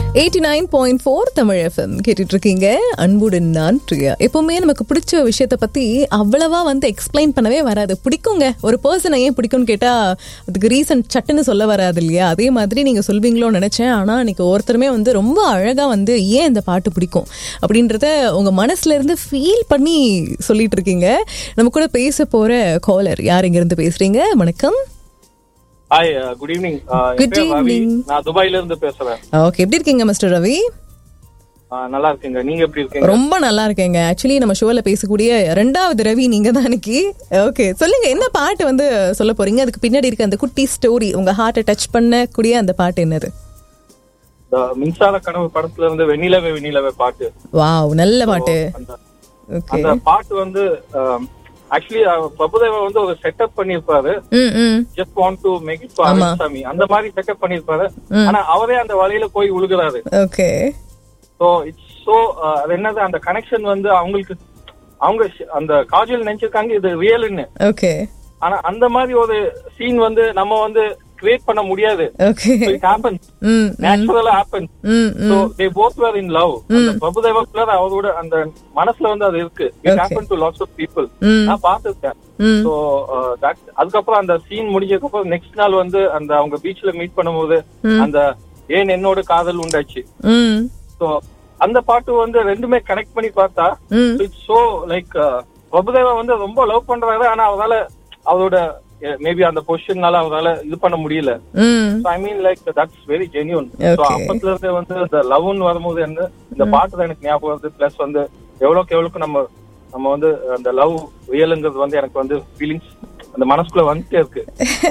Eighty nine point four Tamil FM கேட்டுட்டு இருக்கீங்க அன்புடன் நான் பிரியா எப்பவுமே நமக்கு பிடிச்ச விஷயத்த பத்தி அவ்வளவா வந்து எக்ஸ்பிளைன் பண்ணவே வராது பிடிக்குங்க ஒரு பர்சனை ஏன் பிடிக்கும்னு கேட்டா அதுக்கு ரீசன் சட்டுன்னு சொல்ல வராது இல்லையா அதே மாதிரி நீங்க சொல்வீங்களோ நினைச்சேன் ஆனா இன்னைக்கு ஒருத்தருமே வந்து ரொம்ப அழகா வந்து ஏன் இந்த பாட்டு பிடிக்கும் அப்படின்றத உங்க மனசுல இருந்து ஃபீல் பண்ணி சொல்லிட்டு இருக்கீங்க நம்ம கூட பேச போற காலர் யார் இங்க இருந்து பேசுறீங்க வணக்கம் hi good evening Good evening. நான் துபாயில இருந்து பேசுறேன் ஓகே எப்படி இருக்கீங்க மிஸ்டர் ரவி Uh, நல்லா இருக்கீங்க நீங்க எப்படி இருக்கீங்க ரொம்ப நல்லா இருக்கேங்க ஆக்சுவலி நம்ம ஷோல பேசக்கூடிய ரெண்டாவது ரவி நீங்க தான் இன்னைக்கு ஓகே சொல்லுங்க என்ன பாட்டு வந்து சொல்ல போறீங்க அதுக்கு பின்னாடி இருக்க அந்த குட்டி ஸ்டோரி உங்க ஹார்ட்டை டச் பண்ணக்கூடிய அந்த பாட்டு என்னது The மின்சார கனவு படத்துல இருந்து வெண்ணிலவே வெண்ணிலவே பாட்டு வாவ் நல்ல பாட்டு அந்த ஓகே அந்த பாட்டு வந்து ஆக்சுவலி பிரபுதேவா வந்து ஒரு செட்டப் பண்ணிருப்பாரு ம் ம் just want to make it for சாமி அந்த மாதிரி செட்டப் பண்ணிருப்பாரு ஆனா அவரே அந்த வழியில போய் உழுகுறாரு ஓகே சோ இட்ஸ் சோ அது என்னது அந்த கனெக்ஷன் வந்து அவங்களுக்கு அவங்க ஷ- அந்த காஜல் நினைச்சிருக்காங்க இது ரியல்னு ஓகே ஆனா அந்த மாதிரி ஒரு சீன் வந்து நம்ம வந்து கிரியேட் பண்ண முடியாது ஓகே இட் ஹேப்பன்ஸ் ம் நேச்சுரலா happens hmm so they both were in love அந்த பிரபுதேவக்குள்ள அவரோட அந்த மனசுல வந்து அது இருக்கு it happen to lots of people hmm. நான் பார்த்திருக்கேன் ம் சோ அதுக்கப்புறம் அந்த சீன் முடிஞ்சதுக்கு அப்புறம் நெக்ஸ்ட் நாள் வந்து அந்த அவங்க பீச்ல மீட் பண்ணும்போது அந்த ஏன் என்னோட காதல் உண்டாச்சு ம் சோ அந்த பாட்டு வந்து ரெண்டுமே கனெக்ட் பண்ணி பார்த்தா ம் இட்ஸ் சோ லைக் பிரபுதேவா வந்து ரொம்ப லவ் பண்றாரு ஆனா அவரால அவரோட மேபி அந்த பொசிஷன்னால அவரால இது பண்ண முடியல hmm I mean like that's very genuine so Okay. அப்பத்துல இருந்து வந்து இந்த லவ்னு வரும்போது வந்து இந்த பாட்டு தான் எனக்கு ஞாபகம் வருது பிளஸ் வந்து எவ்வளவுக்கு எவ்வளவுக்கு நம்ம நம்ம வந்து அந்த லவ் ரியலுங்கிறது வந்து எனக்கு வந்து ஃபீலிங்ஸ் அந்த மனசுக்குள்ள வந்துட்டே இருக்கு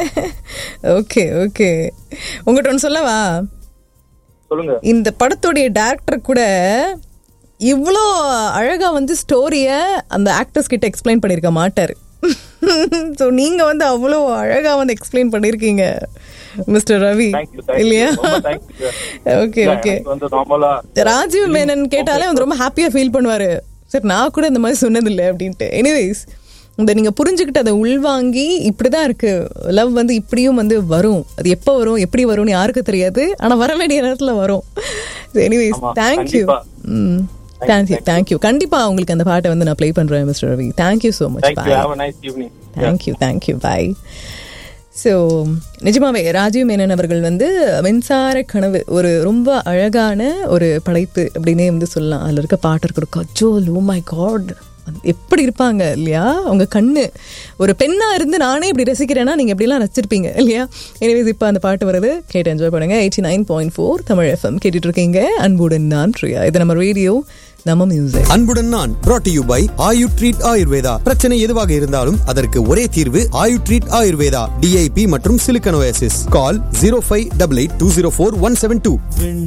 ஓகே ஓகே உங்கள்கிட்ட ஒன்று சொல்லவா சொல்லுங்க இந்த படத்துடைய டேரக்டர் கூட இவ்வளோ அழகா வந்து ஸ்டோரிய அந்த ஆக்டர்ஸ் கிட்ட எக்ஸ்பிளைன் பண்ணியிருக்க மாட்டாரு ஸோ நீங்க வந்து அவ்வளோ அழகா வந்து எக்ஸ்பிளைன் பண்ணியிருக்கீங்க மிஸ்டர் ரவி தேங்க்யூ தேங்க்யூ இல்லையா ரொம்ப தேங்க்யூ ஓகே ஓகே வந்து நார்மலா ராஜீவ் மேனன் கேட்டாலே வந்து ரொம்ப ஹாப்பியா ஃபீல் பண்ணுவாரு சார் நான் கூட இந்த மாதிரி சொன்னதில்லை அப்படின்ட்டு எனிவேஸ் இந்த நீங்க புரிஞ்சுக்கிட்டு அதை உள்வாங்கி இப்படிதான் இருக்கு லவ் வந்து இப்படியும் வந்து வரும் அது எப்போ வரும் எப்படி வரும்னு யாருக்கு தெரியாது ஆனா வர வேண்டிய நேரத்துல வரும் எனிவேஸ் ஆமா, தேங்க்யூ கண்டிப்பா. ம் தேங்க்யூ தேங்க்யூ கண்டிப்பா உங்களுக்கு அந்த பாட்டை வந்து நான் ப்ளே பண்றேன் mister Ravi thank you so much thank you have a nice evening thank you thank you bye so நிஜமாவே ராஜீவ் மேனன் அவர்கள் வந்து மின்சார கனவு ஒரு ரொம்ப அழகான ஒரு படைப்பு அப்படின்னே வந்து சொல்லலாம் அதில் இருக்க பாட்டு இருக்கட்டும் கஜோல் ஓ மை காட் எப்படி இருப்பாங்க இல்லையா அவங்க கண்ணு ஒரு பெண்ணா இருந்து நானே இப்படி ரசிக்கிறேன்னா நீங்க எப்படிலாம் ரசிச்சிருப்பீங்க இல்லையா எனிவேஸ் இப்போ அந்த பாட்டு வருது கேட்டு என்ஜாய் பண்ணுங்க eighty nine point four Tamil FM கேட்டுட்டு இருக்கீங்க அன்புடன் நான் பிரியா இது நம்ம ரேடியோ நம்ம மியூசிக் அன்புடன் நான் brought to you by Ayu treat Ayurveda பிரச்சனை எதுவாக இருந்தாலும் அதற்கு ஒரே தீர்வு ஆயு ட்ரீட் ஆயுர்வேதா டிஐபி மற்றும் சிலிக்கனோசிஸ் call zero five double eight two zero four one seven two